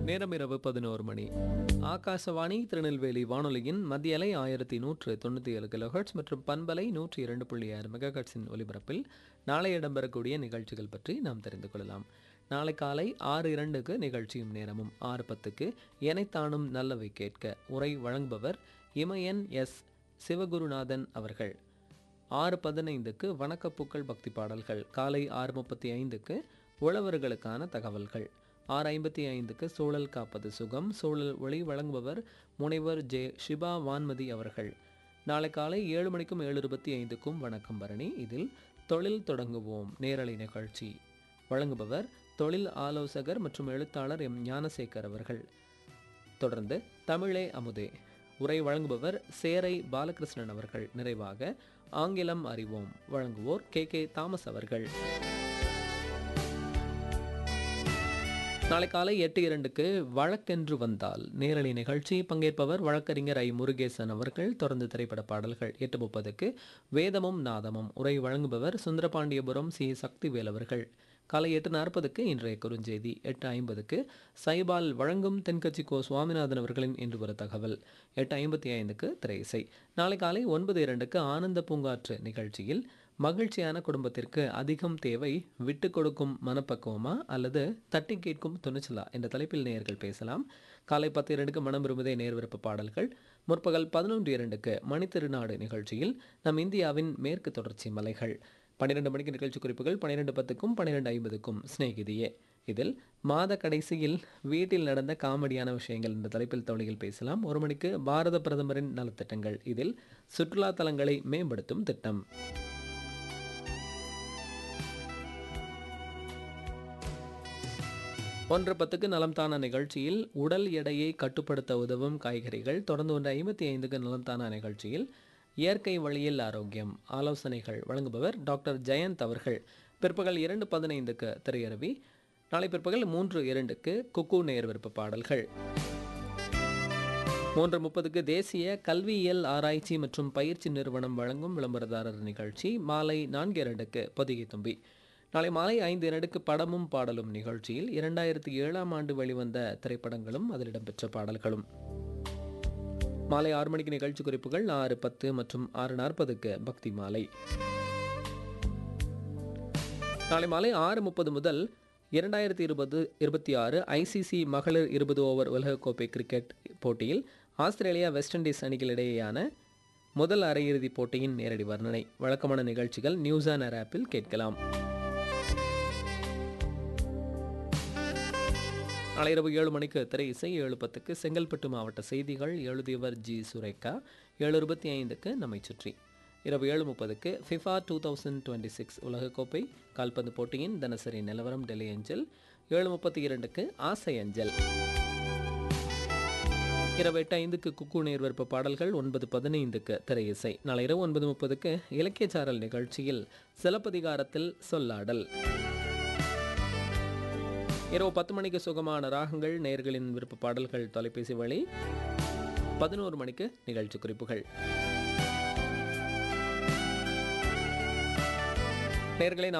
நேரம் இரவு பதினோரு மணி ஆகாசவாணி திருநெல்வேலி வானொலியின் மத்திய அலை ஆயிரத்தி நூற்று தொண்ணூற்றி ஏழு கிலோஹெர்ட்ஸ் மற்றும் பண்பலை நூற்றி இரண்டு புள்ளி ஆறு மெகாஹெர்ட்ஸின் ஒலிபரப்பில் நாளை இடம்பெறக்கூடிய நிகழ்ச்சிகள் பற்றி நாம் தெரிந்து கொள்ளலாம் நாளை காலை ஆறு இரண்டுக்கு நிகழ்ச்சியும் நேரமும் ஆறு பத்துக்கு எனைத்தானும் நல்லவை கேட்க உரை வழங்குபவர் இமயன் எஸ் சிவகுருநாதன் அவர்கள் ஆறு பதினைந்துக்கு வணக்கப்பூக்கள் பக்தி பாடல்கள் காலை ஆறு முப்பத்தி ஐந்துக்கு உழவர்களுக்கான தகவல்கள் ஆறு ஐம்பத்தி ஐந்துக்கு சூழல் காப்பது சுகம் சூழல் ஒளி வழங்குபவர் முனைவர் ஜே ஷிபா வான்மதி அவர்கள் நாளை காலை ஏழு மணிக்கும் ஏழு இருபத்தி ஐந்துக்கும் வணக்கம் பரணி இதில் தொழில் தொடங்குவோம் நேரலை நிகழ்ச்சி வழங்குபவர் தொழில் ஆலோசகர் மற்றும் எழுத்தாளர் எம் ஞானசேகர் அவர்கள் தொடர்ந்து தமிழே அமுதே உரை வழங்குபவர் சேரை பாலகிருஷ்ணன் அவர்கள் நிறைவாக ஆங்கிலம் அறிவோம் வழங்குவோர் கே கே தாமஸ் அவர்கள் நாளை காலை எட்டு இரண்டுக்கு வழக்கென்று வந்தால் நேரலை நிகழ்ச்சி பங்கேற்பவர் வழக்கறிஞர் ஐ முருகேசன் அவர்கள் தொடர்ந்து திரைப்பட பாடல்கள் எட்டு முப்பதுக்கு வேதமும் நாதமும் உரை வழங்குபவர் சுந்தரபாண்டியபுரம் சி சக்திவேல் அவர்கள் காலை எட்டு நாற்பதுக்கு இன்றைய குறுஞ்செய்தி எட்டு ஐம்பதுக்கு சைபால் வழங்கும் தென்கட்சி கோ சுவாமிநாதன் அவர்களின் இன்று ஒரு தகவல் எட்டு ஐம்பத்தி ஐந்துக்கு திரை இசை நாளை காலை ஒன்பது இரண்டுக்கு ஆனந்த பூங்காற்று நிகழ்ச்சியில் மகிழ்ச்சியான குடும்பத்திற்கு அதிகம் தேவை விட்டு கொடுக்கும் மனப்பக்குவமா அல்லது தட்டி கேட்கும் துணிச்சலா என்ற தலைப்பில் நேயர்கள் பேசலாம் காலை பத்து இரண்டுக்கு மனம் விரும்புதே நேர்விருப்ப பாடல்கள் முற்பகல் பதினொன்று இரண்டுக்கு மணித்திருநாடு நிகழ்ச்சியில் நம் இந்தியாவின் மேற்கு தொடர்ச்சி மலைகள் பன்னிரெண்டு மணிக்கு நிகழ்ச்சி குறிப்புகள் பன்னிரெண்டு பத்துக்கும் பன்னிரெண்டு ஐம்பதுக்கும் சிநேகிதியே இதில் மாத கடைசியில் வீட்டில் நடந்த காமெடியான விஷயங்கள் என்ற தலைப்பில் தோழிகள் பேசலாம் ஒரு மணிக்கு பாரத பிரதமரின் நலத்திட்டங்கள் இதில் சுற்றுலா தலங்களை மேம்படுத்தும் திட்டம் ஒன்று பத்துக்கு நலம் தானா நிகழ்ச்சியில் உடல் எடையை கட்டுப்படுத்த உதவும் காய்கறிகள் தொடர்ந்து ஒன்று ஐம்பத்தி ஐந்துக்கு நலம் தானா நிகழ்ச்சியில் இயற்கை வழியில் ஆரோக்கியம் ஆலோசனைகள் வழங்குபவர் டாக்டர் ஜெயந்த் அவர்கள் பிற்பகல் இரண்டு பதினைந்துக்கு திரையரவி நாளை பிற்பகல் மூன்று இரண்டுக்கு குக்கு நேர் விருப்ப பாடல்கள் மூன்று முப்பதுக்கு தேசிய கல்வியியல் ஆராய்ச்சி மற்றும் பயிற்சி நிறுவனம் வழங்கும் விளம்பரதாரர் நிகழ்ச்சி மாலை நான்கு இரண்டுக்கு பொதிகை தும்பி நாளை மாலை ஐந்து இரண்டுக்கு படமும் பாடலும் நிகழ்ச்சியில் இரண்டாயிரத்தி ஏழாம் ஆண்டு வெளிவந்த திரைப்படங்களும் அதில் இடம்பெற்ற பாடல்களும் மாலை ஆறு மணிக்கு நிகழ்ச்சி குறிப்புகள் ஆறு பத்து மற்றும் ஆறு நாற்பதுக்கு பக்தி மாலை நாளை மாலை ஆறு முப்பது முதல் இரண்டாயிரத்தி இருபது இருபத்தி ஆறு ஐசிசி மகளிர் இருபது ஓவர் உலகக்கோப்பை கிரிக்கெட் போட்டியில் ஆஸ்திரேலியா வெஸ்ட் இண்டீஸ் அணிகளிடையேயான முதல் அரையிறுதிப் போட்டியின் நேரடி வர்ணனை வழக்கமான நிகழ்ச்சிகள் நியூஸ் ஆன் ஏர் ஆப்பில் கேட்கலாம் நாளை இரவு ஏழு மணிக்கு திரை இசை ஏழு பத்துக்கு செங்கல்பட்டு மாவட்ட செய்திகள் எழுதியவர் ஜி சுரேகா ஏழு இருபத்தி ஐந்துக்கு நம்மை சுற்றி இரவு ஏழு முப்பதுக்கு FIFA two thousand twenty six உலகக்கோப்பை கால்பந்து போட்டியின் தினசரி நிலவரம் டெல்லி அஞ்சல் ஏழு முப்பத்தி இரண்டுக்கு ஆசை அஞ்சல் இரவு எட்டு ஐந்துக்கு குக்கு நேர்வெறுப்பு பாடல்கள் ஒன்பது பதினைந்துக்கு திரை இசை நாளை இரவு ஒன்பது முப்பதுக்கு இலக்கியச்சாரல் நிகழ்ச்சியில் சிலப்பதிகாரத்தில் சொல்லாடல் இரவு பத்து மணிக்கு சுகமான ராகங்கள் நேர்களின் விருப்ப பாடல்கள் தொலைபேசி வழி பதினோரு மணிக்கு நிகழ்ச்சி குறிப்புகள் நேர்களை